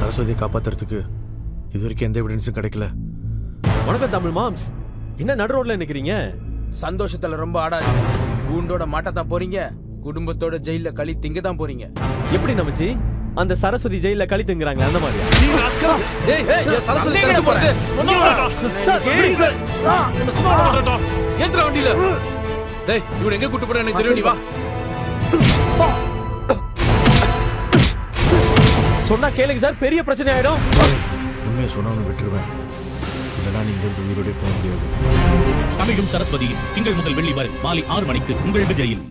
சரஸ்வதியை காப்பாத்துறதுக்கு இது வரைக்கும் எந்த எவிடன்ஸும் கிடைக்கல வணக்கம் தமிழ் மாம்ஸ் என்ன நடு ரோட்ல நிக்கிறீங்க சந்தோஷத்துல ரொம்ப ஆடாதீங்க கூண்டோட மாட்டத்தான் போறீங்க குடும்பத்தோட ஜெயில களி திங்க தான் போறீங்க எப்படி நம்பிச்சு அந்த சரஸ்வதி ஜெயில களி திங்குறாங்களே அந்த மாதிரியா டேய், ஏய், ஏன் சரஸ்வதி தடுத்து போறது? Sir, please sir. நம்ம சும்மா விட மாட்டோம். ஏத்துடா வண்டியில. டேய், இவனை எங்க கூட்டு போற எனக்கு தெரியும் நீ வா சொன்னா கேளுங்க சார் பெரிய பிரச்சனை ஆயிடும் உண்மையை சொன்னவனை விட்டுருவேன் இல்லைனா நீ இங்கிருந்து உயிரோடே போக முடியாது தமிழும் சரஸ்வதியும் திங்கள் முதல் வெள்ளி வரை மாலை ஆறு மணிக்கு உங்கள் விஜயில்